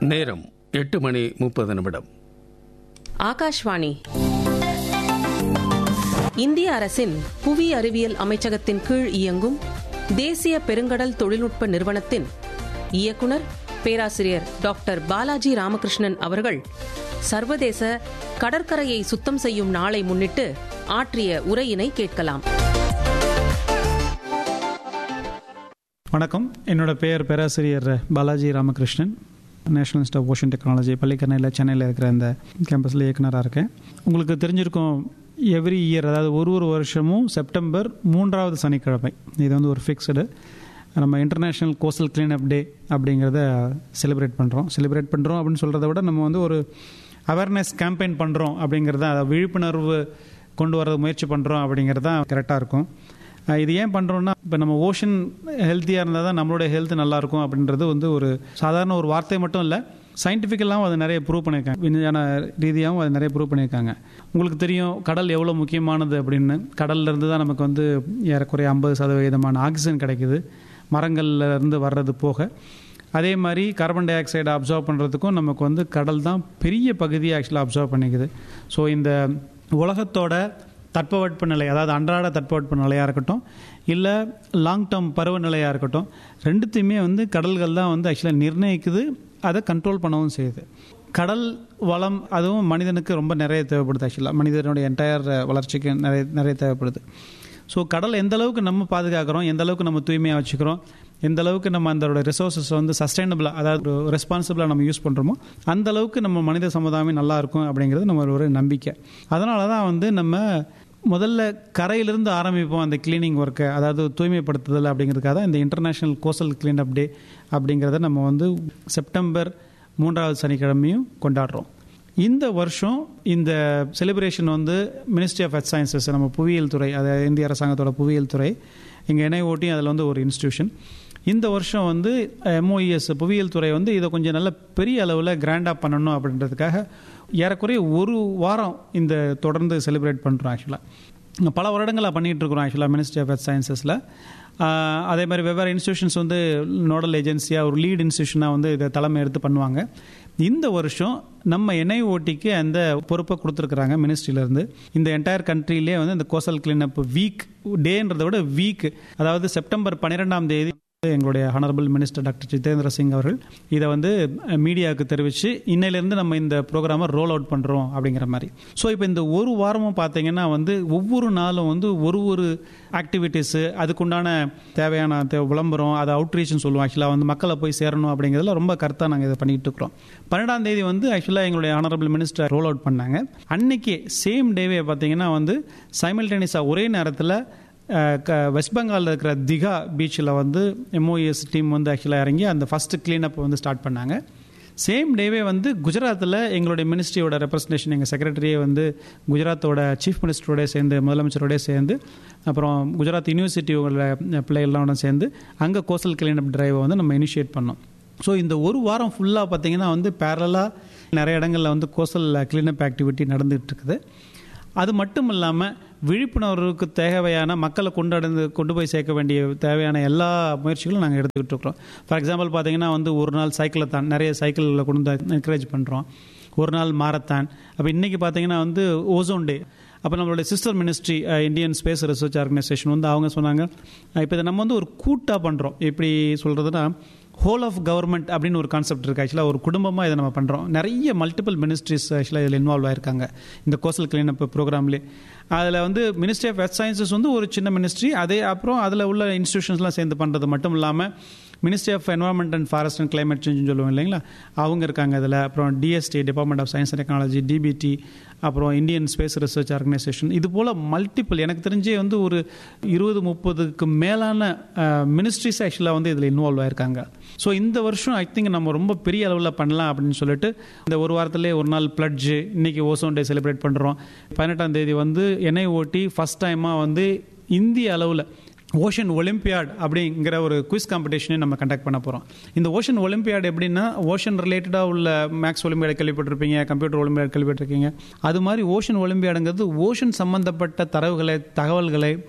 நேரம் எட்டு மணி முப்பது நிமிடம் ஆகாஷ்வாணி இந்திய அரசின் புவி அறிவியல் அமைச்சகத்தின் கீழ் இயங்கும் தேசிய பெருங்கடல் தொழில்நுட்ப நிறுவனத்தின் இயக்குனர் பேராசிரியர் டாக்டர் பாலாஜி ராமகிருஷ்ணன் அவர்கள் சர்வதேச கடற்கரையை சுத்தம் செய்யும் நாளை முன்னிட்டு ஆற்றிய உரையினை கேட்கலாம் வணக்கம் என்னோட பெயர் பேராசிரியர் Balaji Ramakrishnan national institute of ocean technology பள்ளிக்கரணையில் சென்னையில் இருக்கிற இந்த கேம்பஸில் இயக்குனராக இருக்கேன் உங்களுக்கு தெரிஞ்சிருக்கும் எவ்ரி இயர் அதாவது ஒரு ஒரு வருஷமும் செப்டம்பர் மூன்றாவது சனிக்கிழமை இது வந்து ஒரு ஃபிக்ஸ்டு நம்ம இன்டர்நேஷ்னல் கோஸ்டல் கிளீனப் டே அப்படிங்கிறத செலிப்ரேட் பண்ணுறோம் செலிப்ரேட் பண்ணுறோம் அப்படின்னு சொல்கிறத விட நம்ம வந்து ஒரு அவேர்னஸ் கேம்பெயின் பண்ணுறோம் அப்படிங்கிறத அதை விழிப்புணர்வு கொண்டு வர முயற்சி பண்ணுறோம் அப்படிங்கிறது தான் கரெக்டாக இருக்கும் அஹ் இது ஏன் பண்ணுறோம்னா இப்போ நம்ம ஓஷன் ஹெல்த்தியாக இருந்தால் தான் நம்மளுடைய ஹெல்த் நல்லாயிருக்கும் அப்படின்றது வந்து ஒரு சாதாரண ஒரு வார்த்தை மட்டும் இல்லை சயின்டிஃபிக்கலாகவும் அதை நிறைய ப்ரூவ் பண்ணியிருக்காங்க விஞ்ஞான ரீதியாகவும் அதை நிறைய ப்ரூவ் பண்ணியிருக்காங்க உங்களுக்கு தெரியும் கடல் எவ்வளோ முக்கியமானது அப்படின்னு கடல்ல இருந்து தான் நமக்கு வந்து ஏறக்குறைய ஐம்பது சதவீதமான ஆக்சிஜன் கிடைக்குது மரங்கள்ல இருந்து வர்றது போக அதே மாதிரி கார்பன் டை ஆக்சைடை அப்சர்வ் பண்ணுறதுக்கும் நமக்கு வந்து கடல் தான் பெரிய பகுதியை ஆக்சுவலாக அப்சர்வ் பண்ணிக்குது ஸோ இந்த உலகத்தோட தட்பவெட்ப நிலை அதாவது அன்றாட தட்பவெட்ப நிலையாக இருக்கட்டும் இல்லை லாங் டேர்ம் பருவநிலையாக இருக்கட்டும் ரெண்டுத்தையுமே வந்து கடல்கள் தான் வந்து ஆக்சுவலாக நிர்ணயிக்குது அதை கண்ட்ரோல் பண்ணவும் செய்யுது கடல் வளம் அதுவும் மனிதனுக்கு ரொம்ப நிறைய தேவைப்படுது ஆக்சுவலாக மனிதனுடைய என்டையர் வளர்ச்சிக்கு நிறைய நிறைய தேவைப்படுது ஸோ கடல் எந்த அளவுக்கு நம்ம பாதுகாக்கிறோம் எந்த அளவுக்கு நம்ம தூய்மையாக வச்சுக்கிறோம் எந்த அளவுக்கு நம்ம அதோட ரிசோர்ஸஸ் வந்து சஸ்டைனபிளாக அதாவது ரெஸ்பான்சிபிளாக நம்ம யூஸ் பண்ணுறோமோ அந்த அளவுக்கு நம்ம மனித சமுதாயமே நல்லா இருக்கும் அப்படிங்கிறது நம்ம ஒரு நம்பிக்கை அதனால தான் வந்து நம்ம முதல்ல கரையிலிருந்து ஆரம்பிப்போம் அந்த கிளீனிங் ஒர்க்கை அதாவது தூய்மைப்படுத்துதல் அப்படிங்கிறதுக்காக தான் இந்த international coastal clean up day அப்படிங்கிறத நம்ம வந்து செப்டம்பர் மூன்றாவது சனிக்கிழமையும் கொண்டாடுறோம் இந்த வருஷம் இந்த செலிப்ரேஷன் வந்து மினிஸ்ட்ரி ஆஃப் எர்த் சயின்சஸ் நம்ம புவியியல் துறை அதாவது இந்திய அரசாங்கத்தோட புவியியல் துறை இங்கே இணை ஓட்டி அதில் வந்து ஒரு இன்ஸ்டியூஷன் இந்த வருஷம் வந்து எம்ஓஇஎஸ் புவியியல் துறை வந்து இதை கொஞ்சம் நல்ல பெரிய அளவில் கிராண்டாக பண்ணணும் அப்படின்றதுக்காக ஏறக்குறைய ஒரு வாரம் இந்த தொடர்ந்து செலிப்ரேட் பண்ணுறோம் ஆக்சுவலாக பல வருடங்களாக பண்ணிகிட்டு இருக்கிறோம் ஆக்சுவலாக மினிஸ்ட்ரி ஆஃப் எர்த் சயின்சஸில் அதே மாதிரி வெவ்வேறு இன்ஸ்டியூஷன்ஸ் வந்து நோடல் ஏஜென்சியாக ஒரு லீட் இன்ஸ்டியூஷனாக வந்து இதை தலைமை எடுத்து பண்ணுவாங்க இந்த வருஷம் நம்ம என்ஐஓடிக்கு அந்த பொறுப்பை கொடுத்துருக்குறாங்க மினிஸ்ட்ரியிலேருந்து இந்த என்டையர் கண்ட்ரிலே வந்து இந்த கோசல் கிளீனப் வீக் டேன்றதை விட வீக் அதாவது செப்டம்பர் பன்னிரெண்டாம் தேதி எங்களுடைய honourable minister doctor Jitendra Singh அவர்கள் இதை வந்து மீடியாவுக்கு தெரிவித்து இன்னையிலேருந்து நம்ம இந்த ப்ரோக்ராமை ரோல் அவுட் பண்ணுறோம் அப்படிங்கிற மாதிரி ஸோ இப்போ இந்த ஒரு வாரமும் பார்த்தீங்கன்னா வந்து ஒவ்வொரு நாளும் வந்து ஒரு ஒரு ஆக்டிவிட்டீஸு அதுக்குண்டான தேவையான தே விளம்பரம் அதை அவுட்ரீச்னு சொல்லுவோம் ஆக்சுவலாக வந்து மக்களை போய் சேரணும் அப்படிங்கிறதுல ரொம்ப கருத்தாக நாங்கள் இதை பண்ணிகிட்டு இருக்கிறோம் பன்னெண்டாம் தேதி வந்து ஆக்சுவலாக எங்களுடைய ஹானரபிள் மினிஸ்டர் ரோல் அவுட் பண்ணாங்க அன்னைக்கு சேம் டேவே பார்த்தீங்கன்னா வந்து சைமல்டேனியஸாக ஒரே நேரத்தில் வெஸ்ட் பெங்காலில் இருக்கிற திகா பீச்சில் வந்து எம்ஓஎஸ் டீம் வந்து ஆக்சுவலாக இறங்கி அந்த ஃபஸ்ட்டு கிளீனப் வந்து ஸ்டார்ட் பண்ணாங்க சேம் டேவே வந்து குஜராத்தில் எங்களுடைய மினிஸ்ட்ரியோட ரெப்ரஸன்டேஷன் எங்கள் செக்ரட்டரியே வந்து குஜராத்தோட சீஃப் மினிஸ்டரோட சேர்ந்து முதலமைச்சரோட சேர்ந்து அப்புறம் குஜராத் யூனிவர்சிட்டியோட பிள்ளைகள்லாம் சேர்ந்து அங்கே கோஸ்டல் கிளீனப் டிரைவை வந்து நம்ம இனிஷியேட் பண்ணோம் ஸோ இந்த ஒரு வாரம் ஃபுல்லாக பார்த்தீங்கன்னா வந்து பேரலாக நிறைய இடங்களில் வந்து கோஸ்டல் கிளீனப் ஆக்டிவிட்டி நடந்துகிட்டு இருக்குது அது மட்டும் இல்லாமல் விழிப்புணர்வுக்கு தேவையான மக்களை கொண்டாடு கொண்டு போய் சேர்க்க வேண்டிய தேவையான எல்லா முயற்சிகளும் நாங்கள் எடுத்துக்கிட்டு இருக்கிறோம் ஃபார் எக்ஸாம்பிள் பார்த்தீங்கன்னா வந்து ஒரு நாள் சைக்கிளை தான் நிறைய சைக்கிளில் கொண்டு வந்து என்கரேஜ் பண்ணுறோம் ஒரு நாள் மாரத்தான் அப்போ இன்றைக்கி பார்த்தீங்கன்னா வந்து ஓசோன் டே அப்போ நம்மளுடைய sister ministry Indian space research organisation வந்து அவங்க சொன்னாங்க இப்போ இதை நம்ம வந்து ஒரு கூட்டாக பண்ணுறோம் எப்படி சொல்கிறதுனா ஹோல் ஆஃப் கவர்மெண்ட் அப்படின்னு ஒரு கான்செப்ட் இருக்குது ஆக்சுவலாக ஒரு குடும்பமாக இதை நம்ம பண்ணுறோம் நிறைய மல்டிபிள் மினிஸ்ட்ரிஸ் ஆக்சுவலாக இதில் இன்வால்வ் ஆயிருக்காங்க இந்த கோஸ்டல் கிளீனப் ப்ரோக்ராம்லேயே அதில் வந்து மினிஸ்ட்ரி ஆஃப் எர்த் சயின்சஸ் வந்து ஒரு சின்ன மினிஸ்ட்ரி அதே அப்புறம் அதில் உள்ள இன்ஸ்டியூஷன்ஸ்லாம் சேர்ந்து பண்ணுறது மட்டும் இல்லாமல் ministry of environment and forest and climate சேஞ்சுன்னு சொல்லுவோம் இல்லைங்களா அவங்க இருக்காங்க அதில் அப்புறம் DST department of science and technology DBT அப்புறம் இந்தியன் ஸ்பேஸ் ரிசர்ச் ஆர்கனைசேஷன் இது போல் மல்டிபிள் எனக்கு தெரிஞ்சே வந்து ஒரு இருபது முப்பதுக்கு மேலான மினிஸ்ட்ரிஸ் ஆக்சுவலாக வந்து இதில் இன்வால்வ் ஆயிருக்காங்க ஸோ இந்த வருஷம் ஐ திங்க் நம்ம ரொம்ப பெரிய அளவில் பண்ணலாம் அப்படின்னு சொல்லிட்டு இந்த ஒரு வாரத்திலே ஒரு நாள் பிளட்ஜு இன்னைக்கு ஓசோன் டே செலிப்ரேட் பண்ணுறோம் பதினெட்டாம் தேதி வந்து என்ஐ ஓட்டி ஃபஸ்ட் டைமாக வந்து இந்திய அளவில் ஓஷன் ஒலிம்பியாட் அப்படிங்கிற ஒரு குவிஸ் காம்படிஷனே நம்ம கண்டக்ட் பண்ண போகிறோம் இந்த ஓஷன் ஒலிம்பியாட் எப்படின்னா ஓஷன் ரிலேட்டடாக உள்ள மேக்ஸ் ஒலிம்பியாடு கேள்விப்பட்டிருப்பீங்க கம்ப்யூட்டர் ஒலிம்பியாடு கேள்விப்பட்டிருக்கீங்க அது மாதிரி ஓஷன் ஒலிம்பியாடுங்கிறது ஓஷன் சம்மந்தப்பட்ட தரவுகளை தகவல்களை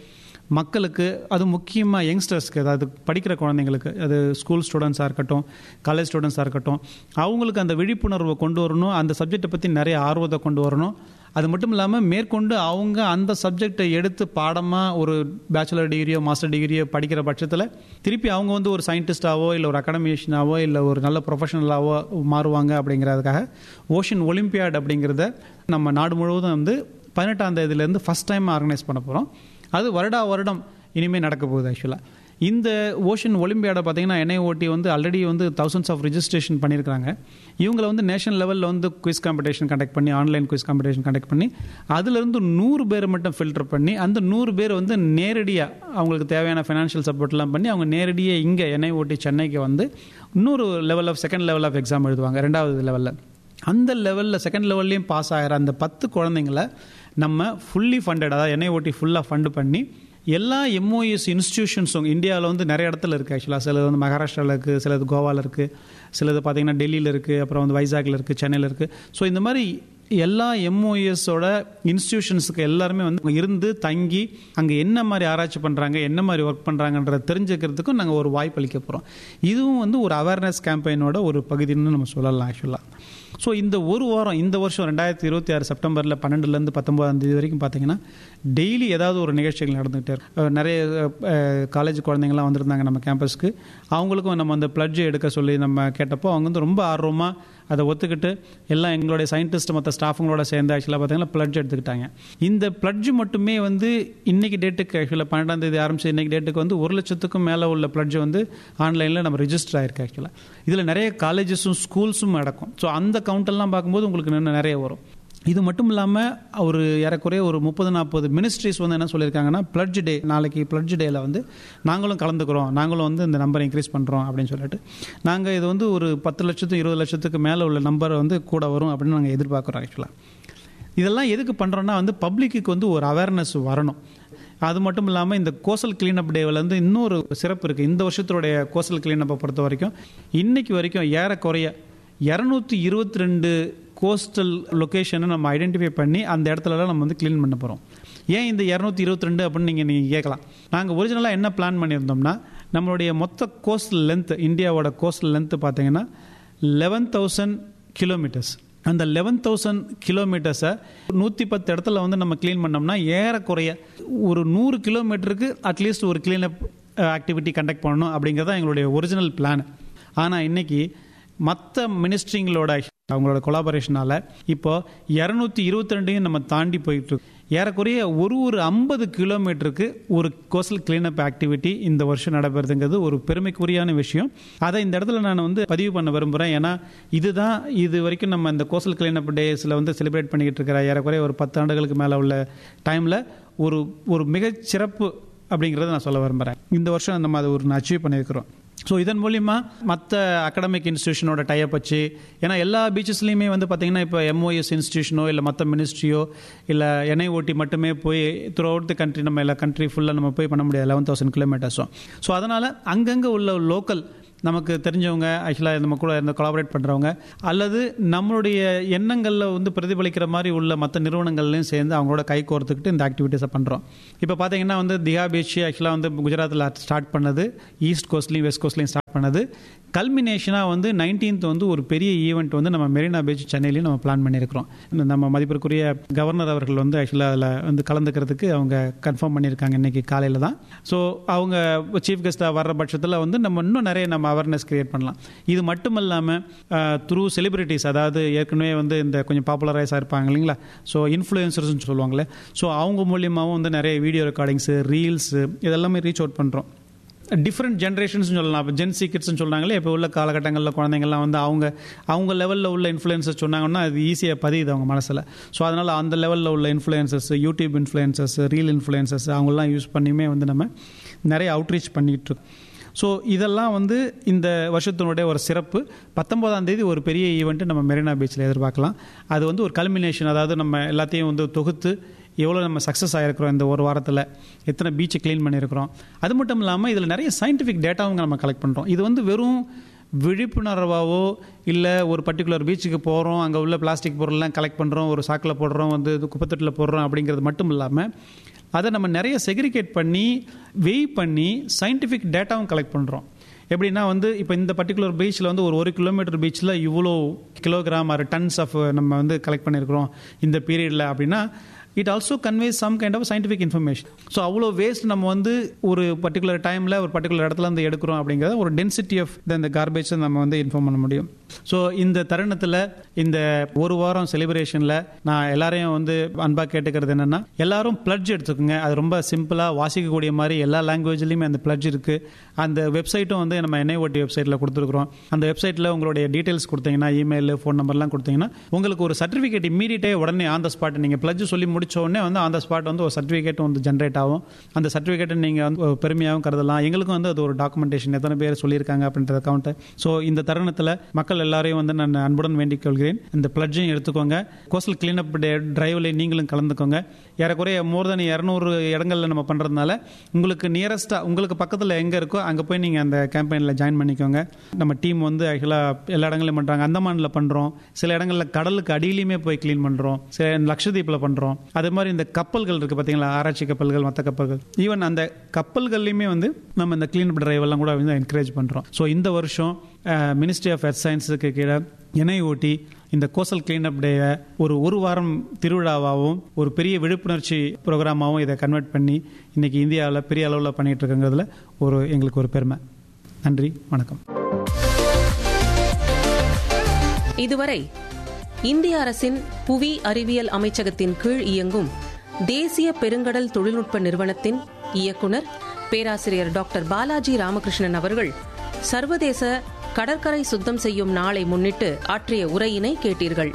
மக்களுக்கு அது முக்கியமாக யங்ஸ்டர்ஸ்க்கு அதாவது படிக்கிற குழந்தைங்களுக்கு அது ஸ்கூல் ஸ்டூடெண்ட்ஸாக இருக்கட்டும் காலேஜ் ஸ்டூடெண்ட்ஸாக இருக்கட்டும் அவங்களுக்கு அந்த விழிப்புணர்வை கொண்டு வரணும் அந்த சப்ஜெக்டை பற்றி நிறைய ஆர்வத்தை கொண்டு வரணும் அது மட்டும் இல்லாமல் மேற்கொண்டு அவங்க அந்த சப்ஜெக்டை எடுத்து பாடமாக ஒரு பேச்சுலர் டிகிரியோ மாஸ்டர் டிகிரியோ படிக்கிற பட்சத்தில் திருப்பி அவங்க வந்து ஒரு சயின்டிஸ்டாவோ இல்லை ஒரு அகடமிஷியனாவோ இல்லை ஒரு நல்ல ப்ரொஃபஷனலாவோ மாறுவாங்க அப்படிங்கிறதுக்காக ஓஷன் ஒலிம்பியாட் அப்படிங்கிறத நம்ம நாடு முழுவதும் வந்து பதினெட்டாம் தேதியிலேருந்து ஃபஸ்ட் டைம் ஆர்கனைஸ் பண்ண போகிறோம் அது வருடா வருடம் இனிமேல் நடக்க போகுது ஆக்சுவலாக இந்த ஓஷன் ஒலிம்பியாடை பார்த்தீங்கன்னா என்ஐஓடி வந்து ஆல்ரெடி வந்து தௌசண்ட்ஸ் ஆஃப் ரிஜிஸ்ட்ரேஷன் பண்ணியிருக்காங்க இவங்களை வந்து நேஷனல் லெவலில் வந்து குவிஸ் காம்படிஷன் கண்டக்ட் பண்ணி ஆன்லைன் குவிஸ் காம்படிஷன் கண்டக்ட் பண்ணி அதுலேருந்து நூறு பேர் மட்டும் ஃபில்டர் பண்ணி அந்த நூறு பேர் வந்து நேரடியாக அவங்களுக்கு தேவையான ஃபைனான்ஷியல் சப்போர்ட்லாம் பண்ணி அவங்க நேரடியாக இங்கே என்ஐஓடி சென்னைக்கு வந்து இன்னொரு level of second level of exam எழுதுவாங்க ரெண்டாவது லெவலில் அந்த லெவலில் செகண்ட் லெவல்லையும் பாஸ் ஆகிற அந்த பத்து குழந்தைங்கள நம்ம ஃபுல்லி ஃபண்டட் அதாவது என்ஐஓடி ஃபுல்லாக ஃபண்டு பண்ணி எல்லா எம்ஓஎஸ் இன்ஸ்டிடியூஷன்ஸும் இந்தியாவில் வந்து நிறைய இடத்துல இருக்குது ஆக்சுவலாக சிலது வந்து மகாராஷ்டிராவில் இருக்குது சிலது கோவாவில் இருக்குது சிலது பார்த்திங்கன்னா டெல்லியில் இருக்குது அப்புறம் வந்து வைசாகில் இருக்குது சென்னையில் இருக்குது ஸோ இந்த மாதிரி எல்லா எம்ஓஎஸோட இன்ஸ்டிடியூஷன்ஸுக்கு எல்லாருமே வந்து இருந்து தங்கி அங்கே என்ன மாதிரி ஆராய்ச்சி பண்ணுறாங்க என்ன மாதிரி ஒர்க் பண்ணுறாங்கன்றத தெரிஞ்சுக்கிறதுக்கும் நாங்கள் ஒரு வாய்ப்பு அளிக்க போகிறோம் இதுவும் வந்து ஒரு அவேர்னஸ் கேம்பெயினோட ஒரு பகுதின்னு நம்ம சொல்லலாம் ஆக்சுவலாக ஸோ இந்த ஒரு வாரம் இந்த வருஷம் ரெண்டாயிரத்தி இருபத்தி ஆறு செப்டம்பரில் பன்னெண்டுலேருந்து பத்தொம்பதாம் தேதி வரைக்கும் பார்த்தீங்கன்னா டெய்லி ஏதாவது ஒரு நிகழ்ச்சிகள் நடந்துகிட்டே இருக்கும் நிறைய காலேஜ் குழந்தைங்களாம் வந்திருந்தாங்க நம்ம கேம்பஸ்க்கு அவங்களுக்கும் நம்ம அந்த பிளட்ஜ் எடுக்க சொல்லி நம்ம கேட்டப்போ அவங்க வந்து ரொம்ப ஆர்வமாக அதை ஒத்துக்கிட்டு எல்லாம் எங்களுடைய சயின்டிஸ்ட் மற்ற ஸ்டாஃபுங்களோட சேர்ந்து ஆக்சுவலாக பார்த்தீங்கன்னா பிளட்ஜ் எடுத்துக்கிட்டாங்க இந்த பிளட்ஜ் மட்டுமே வந்து இன்னைக்கு டேட்டுக்கு ஆக்சுவலாக பன்னெண்டாம் தேதி ஆரம்பிச்சு இன்னைக்கு டேட்டுக்கு வந்து ஒரு லட்சத்துக்கும் மேலே உள்ள பிளட்ஜ் வந்து ஆன்லைனில் நம்ம ரிஜிஸ்டர் ஆயிருக்கு ஆக்சுவலாக இதில் நிறைய காலேஜஸும் ஸ்கூல்ஸும் நடக்கும் ஸோ அந்த கவுண்டெல்லாம் பார்க்கும்போது உங்களுக்கு இன்னும் நிறைய வரும் இது மட்டும் இல்லாமல் ஒரு ஏறக்குறைய ஒரு முப்பது நாற்பது மினிஸ்ட்ரிஸ் வந்து என்ன சொல்லியிருக்காங்கன்னா பிளட்ஜ் டே நாளைக்கு பிளட்ஜ் டேயில் வந்து நாங்களும் கலந்துக்கிறோம் நாங்களும் வந்து இந்த நம்பரை இன்க்ரீஸ் பண்ணுறோம் அப்படின்னு சொல்லிட்டு நாங்கள் இது வந்து ஒரு பத்து லட்சத்து இருபது லட்சத்துக்கு மேலே உள்ள நம்பர் வந்து கூட வரும் அப்படின்னு நாங்கள் எதிர்பார்க்குறோம் ஆக்சுவலாக இதெல்லாம் எதுக்கு பண்ணுறோன்னா வந்து பப்ளிக்கு வந்து ஒரு அவேர்னஸ் வரணும் அது மட்டும் இல்லாமல் இந்த கோசல் கிளீனப் டேவில் வந்து இன்னொரு சிறப்பு இருக்குது இந்த வருஷத்துடைய கோசல் கிளீனப்பை பொறுத்த வரைக்கும் இன்னைக்கு வரைக்கும் ஏறக்குறைய இரநூத்தி இருபத்தி ரெண்டு கோஸ்டல் லொக்கேஷனை நம்ம ஐடென்டிஃபை பண்ணி அந்த இடத்துலலாம் நம்ம வந்து க்ளீன் பண்ண போகிறோம் ஏன் இந்த இரநூத்தி இருபத்தி ரெண்டு அப்படின்னு நீங்கள் நீங்கள் கேட்கலாம் நாங்கள் ஒரிஜினலாக என்ன பிளான் பண்ணியிருந்தோம்னா நம்மளுடைய மொத்த கோஸ்டல் லென்த் இந்தியாவோட கோஸ்டல் லென்த்து பார்த்தீங்கன்னா லெவன் தௌசண்ட் கிலோமீட்டர்ஸ் அந்த லெவன் தௌசண்ட் கிலோமீட்டர்ஸை நூற்றி பத்து இடத்துல வந்து நம்ம க்ளீன் பண்ணோம்னா ஏறக்குறைய ஒரு நூறு கிலோமீட்டருக்கு அட்லீஸ்ட் ஒரு க்ளீனப் ஆக்டிவிட்டி கண்டக்ட் பண்ணணும் அப்படிங்கிறது தான் எங்களுடைய ஒரிஜினல் பிளான் ஆனால் இன்னைக்கு மற்ற மினிஸ்ட்ரிங்களோட அவங்களோட கொலாபரேஷனால இப்போ இரநூத்தி இருபத்தி ரெண்டையும் நம்ம தாண்டி போயிட்டு இருக்கோம் ஏறக்குறைய ஒரு ஒரு ஐம்பது கிலோமீட்டருக்கு ஒரு கோஸ்டல் கிளீனப் ஆக்டிவிட்டி இந்த வருஷம் நடைபெறுதுங்கிறது ஒரு பெருமைக்குரியான விஷயம் அதை இந்த இடத்துல நான் வந்து பதிவு பண்ண விரும்புகிறேன் ஏன்னா இதுதான் இது வரைக்கும் நம்ம இந்த கோஸ்டல் கிளீனப் டேஸில் வந்து செலிப்ரேட் பண்ணிக்கிட்டு இருக்கிற ஏறக்குறைய ஒரு பத்து ஆண்டுகளுக்கு மேலே உள்ள டைமில் ஒரு ஒரு மிகச்சிறப்பு அப்படிங்கிறத நான் சொல்ல விரும்புகிறேன் இந்த வருஷம் நம்ம அதை ஒரு அச்சீவ் பண்ணியிருக்கிறோம் ஸோ இதன் மூலிமா மற்ற அகடமிக் இன்ஸ்டியூஷனோட டைப் வச்சு ஏன்னா எல்லா பீச்சஸ்லையுமே வந்து பார்த்தீங்கன்னா இப்போ எம்ஓஎஸ் இன்ஸ்டியூஷனோ இல்லை மற்ற மினிஸ்ட்ரியோ இல்லை என்ஐஓடி மட்டுமே போய் த்ரூ அவுட் தி கண்ட்ரி நம்ம எல்லா கண்ட்ரி ஃபுல்லாக நம்ம போய் பண்ண முடியாது லெவன் தௌசண்ட் கிலோமீட்டர்ஸும் ஸோ அதனால் அங்கங்கே உள்ள லோக்கல் நமக்கு தெரிஞ்சவங்க ஆக்சுவலாக நம்ம கூட இந்த கொலாபரேட் பண்ணுறவங்க அல்லது நம்மளுடைய எண்ணங்களில் வந்து பிரதிபலிக்கிற மாதிரி உள்ள மற்ற நிறுவனங்கள்லையும் சேர்ந்து அவங்களோட கை கோர்த்துக்கிட்டு இந்த ஆக்டிவிட்டீஸை பண்ணுறோம் இப்போ பார்த்தீங்கன்னா வந்து திகா பீச் ஆக்சுவலாக வந்து குஜராத்தில் ஸ்டார்ட் பண்ணது ஈஸ்ட் கோஸ்ட்லையும் வெஸ்ட் கோஸ்ட்லையும் ஸ்டார்ட் பண்ணது கல்மினேஷனாக வந்து நைன்டீன்த் வந்து ஒரு பெரிய ஈவெண்ட் வந்து நம்ம மெரினா பீச் சென்னையிலையும் நம்ம பிளான் பண்ணியிருக்கிறோம் நம்ம மதிப்பிற்குரிய கவர்னர் அவர்கள் வந்து ஆக்சுவலாக அதில் வந்து கலந்துக்கிறதுக்கு அவங்க கன்ஃபார்ம் பண்ணியிருக்காங்க இன்னைக்கு காலையில் தான் ஸோ அவங்க சீஃப் கெஸ்ட்டாக வர்ற பட்சத்தில் வந்து நம்ம இன்னும் நிறைய நம்ம அவேர்னஸ் கிரியேட் பண்ணலாம் இது மட்டும் இல்லாமல் த்ரூ செலிபிரிட்டிஸ் அதாவது ஏற்கனவே வந்து இந்த கொஞ்சம் பாப்புலரைஸாக இருப்பாங்க இல்லைங்களா ஸோ இன்ஃப்ளூயன்சர்ஸ்னு சொல்லுவாங்களே ஸோ அவங்க மூலியமாகவும் வந்து நிறைய வீடியோ ரெக்கார்டிங்ஸு ரீல்ஸு இதெல்லாமே ரீச் அவுட் பண்ணுறோம் டிஃப்ரெண்ட் ஜென்ரேஷன்ஸ் சொல்லலாம் இப்போ ஜென் சீக்கிரட்ஸ்னு சொல்கிறாங்களே இப்போ உள்ள காலகட்டங்களில் குழந்தைங்கள்லாம் வந்து அவங்க அவங்க லெவலில் உள்ள இன்ஃப்ளூயன்சஸ் சொன்னாங்கன்னா அது ஈஸியாக பதியுது அவங்க மனசில் ஸோ அதனால் அந்த லெவலில் உள்ள influencers YouTube influencers reel influencers அவங்களாம் யூஸ் பண்ணியுமே வந்து நம்ம நிறைய அவுட்ரீச் பண்ணிகிட்டு இருக்கோம் ஸோ இதெல்லாம் வந்து இந்த வருஷத்தினுடைய ஒரு சிறப்பு பத்தொன்பதாம் தேதி ஒரு பெரிய ஈவெண்ட்டு நம்ம மெரினா பீச்சில் எதிர்பார்க்கலாம் அது வந்து ஒரு கல்மினேஷன் அதாவது நம்ம எல்லாத்தையும் வந்து தொகுத்து எவ்வளோ நம்ம சக்ஸஸ் ஆகிருக்கிறோம் இந்த ஒரு வாரத்தில் எத்தனை பீச்சை க்ளீன் பண்ணியிருக்கிறோம் அது மட்டும் இல்லாமல் இதில் நிறைய சயின்டிஃபிக் டேட்டாவும் நம்ம கலெக்ட் பண்ணுறோம் இது வந்து வெறும் விழிப்புணர்வாவோ இல்லை ஒரு பர்டிகுலர் பீச்சுக்கு போகிறோம் அங்கே உள்ள பிளாஸ்டிக் பொருள்லாம் கலெக்ட் பண்ணுறோம் ஒரு சாக்கில் போடுறோம் வந்து இது குப்பத்தொட்டில் போடுறோம் அப்படிங்கிறது மட்டும் இல்லாமல் அதை நம்ம நிறைய செக்ரிகேட் பண்ணி வெய் பண்ணி சயின்டிஃபிக் டேட்டாவும் கலெக்ட் பண்ணுறோம் எப்படின்னா வந்து இப்போ இந்த பர்டிகுலர் பீச்சில் வந்து ஒரு ஒரு கிலோமீட்டர் பீச்சில் இவ்வளோ கிலோகிராம் ஆர் டன்ஸ் ஆஃப் நம்ம வந்து கலெக்ட் பண்ணியிருக்கிறோம் இந்த பீரியடில் அப்படின்னா it also conveys some kind of scientific information so அவ்வளோ வேஸ்ட் நம்ம வந்து ஒரு பர்டிகுலர் டைமில் ஒரு பர்டிகுலர் இடத்துல இருந்து எடுக்கிறோம் அப்படிங்கிறத ஒரு டென்சிட்டி ஆஃப் இந்த கார்பேஜ் நம்ம வந்து இன்ஃபார்ம் பண்ண முடியும் ஸோ இந்த தருணத்தில் இந்த ஒரு வாரம் செலிப்ரேஷனில் நான் எல்லாரையும் வந்து அன்பாக கேட்டுக்கிறது என்னென்னா எல்லாரும் பிளட்ஜ் எடுத்துக்கோங்க அது ரொம்ப சிம்பிளாக வாசிக்கக்கூடிய மாதிரி எல்லா லாங்குவேஜ்லையுமே அந்த பிளட்ஜ் இருக்குது அந்த வெப்சைட்டும் வந்து நம்ம என்ஐஓடி வெப்சைட்டில் கொடுத்துருக்குறோம் அந்த வெப்சைட்டில் உங்களுடைய டீட்டெயில்ஸ் கொடுத்தீங்கன்னா இமெயில் ஃபோன் நம்பர்லாம் கொடுத்தீங்கன்னா உங்களுக்கு ஒரு சர்டிஃபிகேட் இம்மீடியட்டே உடனே ஆன் த ஸ்பாட் நீங்கள் பிளட்ஜ் சொல்லி முடிச்ச உடனே வந்து ஆன் த ஸ்பாட் வந்து ஒரு சர்டிஃபிகேட் வந்து ஜென்ரேட் ஆகும் அந்த சர்டிஃபிகேட்டை நீங்கள் வந்து ஒரு பெருமையாகவும் கருதலாம் எங்களுக்கும் வந்து அது ஒரு டாக்குமெண்டேஷன் எத்தனை பேர் சொல்லியிருக்காங்க அப்படின்ற அக்கௌண்ட்டு ஸோ இந்த தருணத்தில் மக்கள் எல்லாரையும் வந்து நான் அன்புடன் வேண்டிக் கொள்கிறேன் இந்த பிளட்ஜையும் எடுத்துக்கோங்க கோஸ்டல் கிளீனப் டே டிரைவில் நீங்களும் கலந்துக்கோங்க ஏறக்குறைய மோர் தென் இரநூறு இடங்களில் நம்ம பண்ணுறதுனால உங்களுக்கு நியரஸ்ட்டாக உங்களுக்கு பக்கத்தில் எங்கே இருக்கோ அங்கே போய் நீங்கள் அந்த கேம்பெயினில் ஜாயின் பண்ணிக்கோங்க நம்ம டீம் வந்து ஆக்சுவலாக எல்லா இடங்களையும் பண்ணுறாங்க அந்தமானில் பண்ணுறோம் சில இடங்களில் கடலுக்கு அடியிலையுமே போய் க்ளீன் பண்ணுறோம் சில லட்சத்தீப்பில் பண்ணுறோம் அதே மாதிரி இந்த கப்பல்கள் இருக்குது பார்த்தீங்களா ஆராய்ச்சி கப்பல்கள் மற்ற கப்பல்கள் ஈவன் அந்த கப்பல்கள்லையுமே வந்து நம்ம இந்த க்ளீன் டிரைவ் எல்லாம் கூட வந்து என்கரேஜ் பண்ணுறோம் ஸோ இந்த வருஷம் மினிஸ்ட்ரி ஆஃப் எர்த் சயின்ஸுக்கு கீழே என்ஐஓடி இந்த கோசல் கிளீனப் டேயை ஒரு ஒரு வாரம் திருவிழாவாகவும் ஒரு பெரிய விழிப்புணர்ச்சி ப்ரோக்ராமாகவும் இதை கன்வெர்ட் பண்ணி இன்னைக்கு இந்தியாவில் பெரிய அளவில் பண்ணிட்டு இருக்குங்கிறதுல ஒரு எங்களுக்கு ஒரு பெருமை நன்றி வணக்கம் இதுவரை இந்திய அரசின் புவி அறிவியல் அமைச்சகத்தின் கீழ் இயங்கும் தேசிய பெருங்கடல் தொழில்நுட்ப நிறுவனத்தின் இயக்குனர் பேராசிரியர் டாக்டர் பாலாஜி ராமகிருஷ்ணன் அவர்கள் சர்வதேச கடற்கரை சுத்தம் செய்யும் நாளை முன்னிட்டு ஆற்றிய உரையினை கேட்டீர்கள்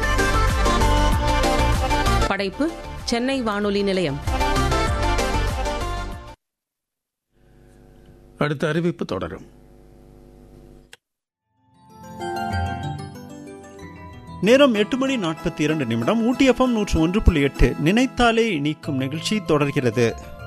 படைப்பு சென்னை வானொலி நிலையம் அடுத்த அறிவிப்பு தொடரும் நேரம் எட்டு மணி நாற்பத்தி இரண்டு நிமிடம் ஊட்டி எஃப்எம் நூற்று ஒன்று புள்ளி எட்டு நினைத்தாலே இனிக்கும் நிகழ்ச்சி தொடர்கிறது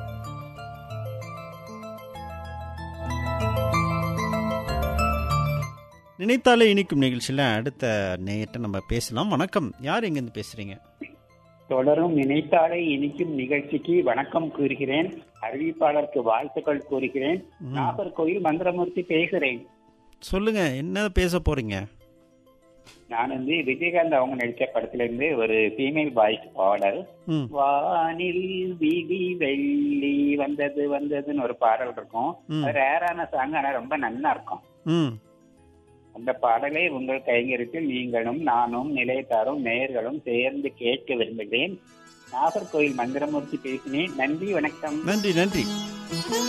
நினைத்தாலே இனிக்கும் நிகழ்ச்சியில் அடுத்த நேயத்தை நம்ம பேசலாம் வணக்கம் யார் எங்கேருந்து பேசுறீங்க தொடரும் நினைத்தாலே இனிக்கும் நிகழ்ச்சிக்கு வணக்கம் கூறுகிறேன் அறிவிப்பாளருக்கு வாழ்த்துக்கள் கூறுகிறேன் நாகர்கோயில் மந்திரமூர்த்தி பேசுறேன் சொல்லுங்க என்ன பேச போறீங்க நான் வந்து விஜயகாந்த் அவங்க நடிச்ச படத்துல இருந்து ஒரு ஃபீமேல் வாய்ஸ் பாடல் ம் வானில் விதி வெள்ளி வந்தது வந்ததுன்னு ஒரு பாடல் இருக்கும் ம். அது ரேரான சாங் ஆனா ரொம்ப நல்லா இருக்கும் ம் அந்த பாடலை உங்கள் கைங்கரிப்பில் நீங்களும் நானும் நிலையத்தாரும் நேயர்களும் சேர்ந்து கேட்க விரும்புகிறேன் நாகர்கோயில் மந்திரமூர்த்தி பேசினேன் நன்றி வணக்கம் நன்றி நன்றி